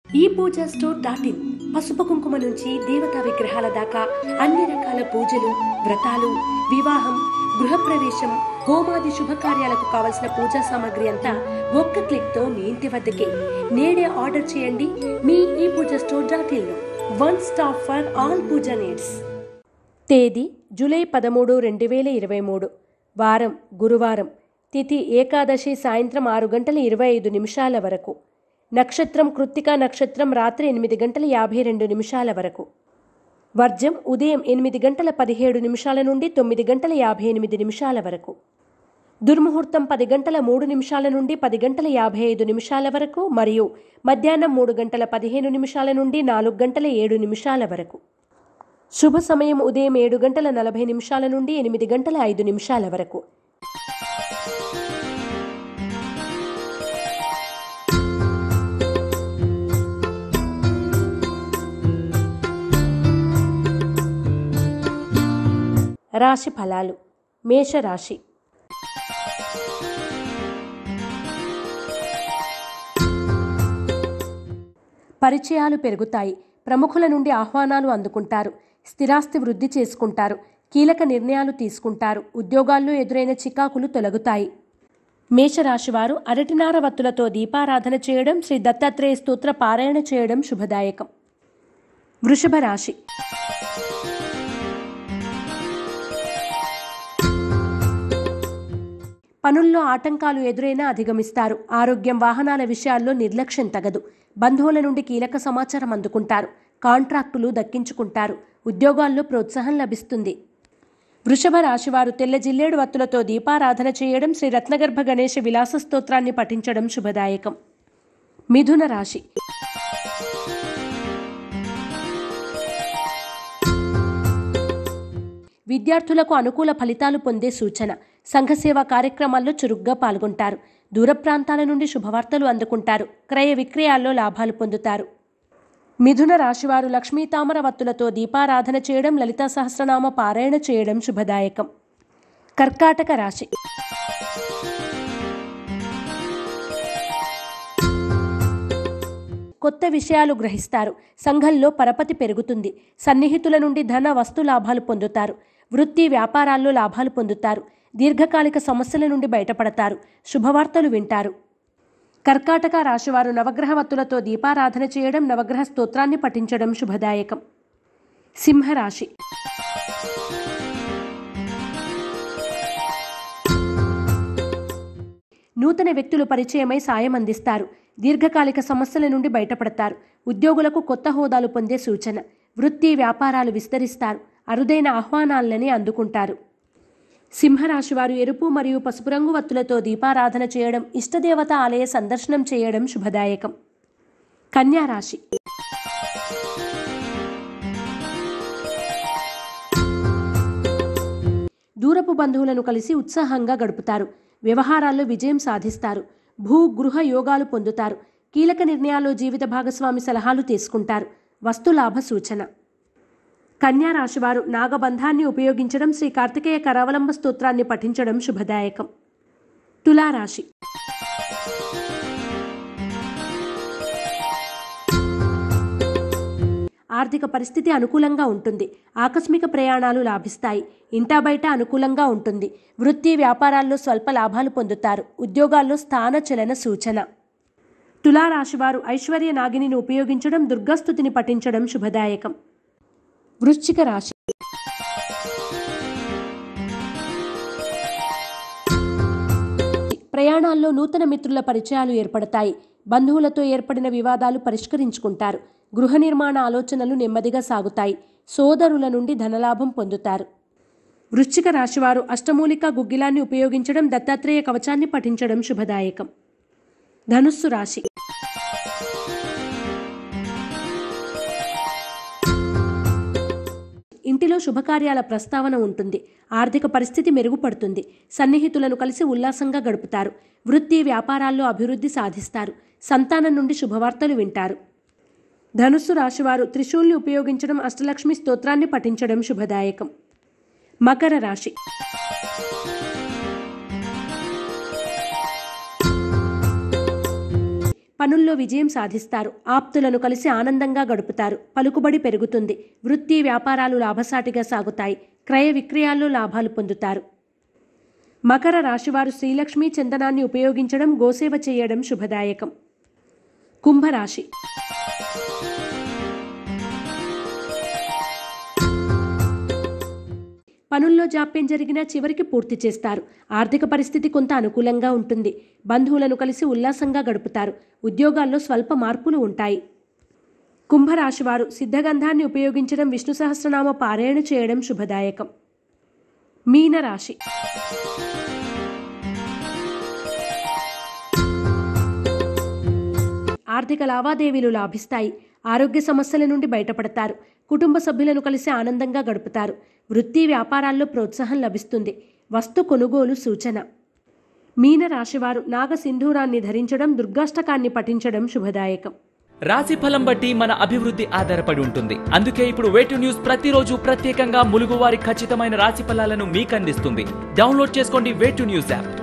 ఈ puja store dot in పసుపు కుంకుమ నుంచి దేవతా విగ్రహాల దాకా అన్ని రకాల పూజలు వ్రతాలు వివాహం గృహప్రవేశం హోమాది శుభకార్యాలకు కావలసిన పూజా సామాగ్రి అంతా ఒక్క క్లిక్ తో మీ ఇంటి వద్దకే నేడే ఆర్డర్ చేయండి మీ e puja store dot in లో one stop for all puja needs తేదీ జూలై పదమూడు రెండు వేల ఇరవై మూడు వారం గురువారం తిథి ఏకాదశి సాయంత్రం ఆరు గంటల ఇరవై ఐదు నిమిషాల వరకు నక్షత్రం కృత్తికా నక్షత్రం రాత్రి ఎనిమిది గంటల యాభై రెండు నిమిషాల వరకు వర్జం ఉదయం ఎనిమిది గంటల పదిహేడు నిమిషాల నుండి తొమ్మిది గంటల యాభై ఎనిమిది నిమిషాల వరకు దుర్ముహూర్తం పది గంటల మూడు నిమిషాల నుండి పది గంటల యాభై ఐదు నిమిషాల వరకు మరియు మధ్యాహ్నం మూడు గంటల పదిహేను నిమిషాల నుండి నాలుగు గంటల ఏడు నిమిషాల వరకు శుభ సమయం ఉదయం ఏడు గంటల నలభై నిమిషాల నుండి ఎనిమిది గంటల ఐదు నిమిషాల వరకు రాశి ఫలాలు మేషరాశి పరిచయాలు పెరుగుతాయి ప్రముఖుల నుండి ఆహ్వానాలు అందుకుంటారు స్థిరాస్తి వృద్ధి చేసుకుంటారు కీలక నిర్ణయాలు తీసుకుంటారు ఉద్యోగాల్లో ఎదురైన చికాకులు తొలగుతాయి మేషరాశివారు అరటినార వత్తులతో దీపారాధన చేయడం శ్రీ దత్తాత్రేయ స్తోత్ర పారాయణ చేయడం శుభదాయకం వృషభ రాశి పనుల్లో ఆటంకాలు ఎదురైనా అధిగమిస్తారు ఆరోగ్యం వాహనాల విషయాల్లో నిర్లక్ష్యం తగదు బంధువుల నుండి కీలక సమాచారం అందుకుంటారు కాంట్రాక్టులు దక్కించుకుంటారు ఉద్యోగాల్లో ప్రోత్సాహం లభిస్తుంది వృషభ రాశివారు తెల్ల జిల్లేడు వత్తులతో దీపారాధన చేయడం శ్రీ రత్నగర్భ గణేష విలాస స్తోత్రాన్ని పఠించడం శుభదాయకం మిథున రాశి విద్యార్థులకు అనుకూల ఫలితాలు పొందే సూచన సంఘసేవా కార్యక్రమాల్లో చురుగ్గా పాల్గొంటారు దూర ప్రాంతాల నుండి శుభవార్తలు అందుకుంటారు క్రయ విక్రయాల్లో లాభాలు పొందుతారు మిథున రాశివారు లక్ష్మీ తామర వత్తులతో దీపారాధన చేయడం లలితా సహస్రనామ పారాయణ చేయడం శుభదాయకం కర్కాటక రాశి కొత్త విషయాలు గ్రహిస్తారు సంఘంలో పరపతి పెరుగుతుంది సన్నిహితుల నుండి ధన వస్తు లాభాలు పొందుతారు వృత్తి వ్యాపారాల్లో లాభాలు పొందుతారు దీర్ఘకాలిక సమస్యల నుండి బయటపడతారు శుభవార్తలు వింటారు కర్కాటక రాశివారు నవగ్రహ వత్తులతో దీపారాధన చేయడం నవగ్రహ స్తోత్రాన్ని పఠించడం శుభదాయకం సింహరాశి నూతన వ్యక్తులు పరిచయమై సాయం అందిస్తారు దీర్ఘకాలిక సమస్యల నుండి బయటపడతారు ఉద్యోగులకు కొత్త హోదాలు పొందే సూచన వృత్తి వ్యాపారాలు విస్తరిస్తారు అరుదైన ఆహ్వానాలని అందుకుంటారు సింహరాశివారు ఎరుపు మరియు పసుపు రంగు వత్తులతో దీపారాధన చేయడం ఇష్టదేవత ఆలయ సందర్శనం చేయడం శుభదాయకం కన్యా రాశి దూరపు బంధువులను కలిసి ఉత్సాహంగా గడుపుతారు వ్యవహారాల్లో విజయం సాధిస్తారు భూ గృహ యోగాలు పొందుతారు కీలక నిర్ణయాల్లో జీవిత భాగస్వామి సలహాలు తీసుకుంటారు వస్తులాభ సూచన కన్యా రాశివారు నాగబంధాన్ని ఉపయోగించడం శ్రీ కార్తికేయ కరావలంబ స్తోత్రాన్ని పఠించడం శుభదాయకం తులారాశి ఆర్థిక పరిస్థితి అనుకూలంగా ఉంటుంది ఆకస్మిక ప్రయాణాలు లాభిస్తాయి ఇంటా బయట అనుకూలంగా ఉంటుంది వృత్తి వ్యాపారాల్లో స్వల్ప లాభాలు పొందుతారు ఉద్యోగాల్లో స్థాన చలన సూచన తులారాశివారు ఐశ్వర్య నాగిని ఉపయోగించడం దుర్గాస్తుతిని పఠించడం శుభదాయకం వృశ్చిక రాశి ప్రయాణాల్లో నూతన మిత్రుల పరిచయాలు ఏర్పడతాయి బంధువులతో ఏర్పడిన వివాదాలు పరిష్కరించుకుంటారు గృహ నిర్మాణ ఆలోచనలు నెమ్మదిగా సాగుతాయి సోదరుల నుండి ధనలాభం పొందుతారు వృశ్చిక రాశివారు అష్టమూలిక గుగ్గిలాన్ని ఉపయోగించడం దత్తాత్రేయ కవచాన్ని పఠించడం శుభదాయకం ధనుస్సు రాశి ఇంటిలో శుభకార్యాల ప్రస్తావన ఉంటుంది ఆర్థిక పరిస్థితి మెరుగుపడుతుంది సన్నిహితులను కలిసి ఉల్లాసంగా గడుపుతారు వృత్తి వ్యాపారాల్లో అభివృద్ధి సాధిస్తారు సంతానం నుండి శుభవార్తలు వింటారు ధనుస్సు రాశివారు త్రిశూల్ని ఉపయోగించడం అష్టలక్ష్మి స్తోత్రాన్ని పఠించడం శుభదాయకం మకర రాశి పనుల్లో విజయం సాధిస్తారు ఆప్తులను కలిసి ఆనందంగా గడుపుతారు పలుకుబడి పెరుగుతుంది వృత్తి వ్యాపారాలు లాభసాటిగా సాగుతాయి క్రయ విక్రయాల్లో లాభాలు పొందుతారు మకర రాశివారు శ్రీలక్ష్మి చందనాన్ని ఉపయోగించడం గోసేవ చేయడం శుభదాయకం కుంభరాశి పనుల్లో జాప్యం జరిగినా చివరికి పూర్తి చేస్తారు ఆర్థిక పరిస్థితి కొంత అనుకూలంగా ఉంటుంది బంధువులను కలిసి ఉల్లాసంగా గడుపుతారు ఉద్యోగాల్లో స్వల్ప మార్పులు ఉంటాయి కుంభరాశివారు సిద్ధగంధాన్ని ఉపయోగించడం విష్ణు సహస్రనామ పారాయణ చేయడం శుభదాయకం మీనరాశి ఆర్థిక లావాదేవీలు లాభిస్తాయి ఆరోగ్య సమస్యల నుండి బయటపడతారు కుటుంబ సభ్యులను కలిసి ఆనందంగా గడుపుతారు వృత్తి వ్యాపారాల్లో ప్రోత్సాహం లభిస్తుంది వస్తు కొనుగోలు సూచన మీన రాశివారు నాగ సింధూరాన్ని ధరించడం దుర్గాష్టకాన్ని పఠించడం శుభదాయకం రాశి ఫలం బట్టి మన అభివృద్ధి ఆధారపడి ఉంటుంది అందుకే ఇప్పుడు వేటు న్యూస్ ప్రతిరోజు ప్రత్యేకంగా ములుగువారి ఖచ్చితమైన రాశి ఫలాలను మీకు అందిస్తుంది డౌన్లోడ్ చేసుకోండి వేటు న్యూస్ యాప్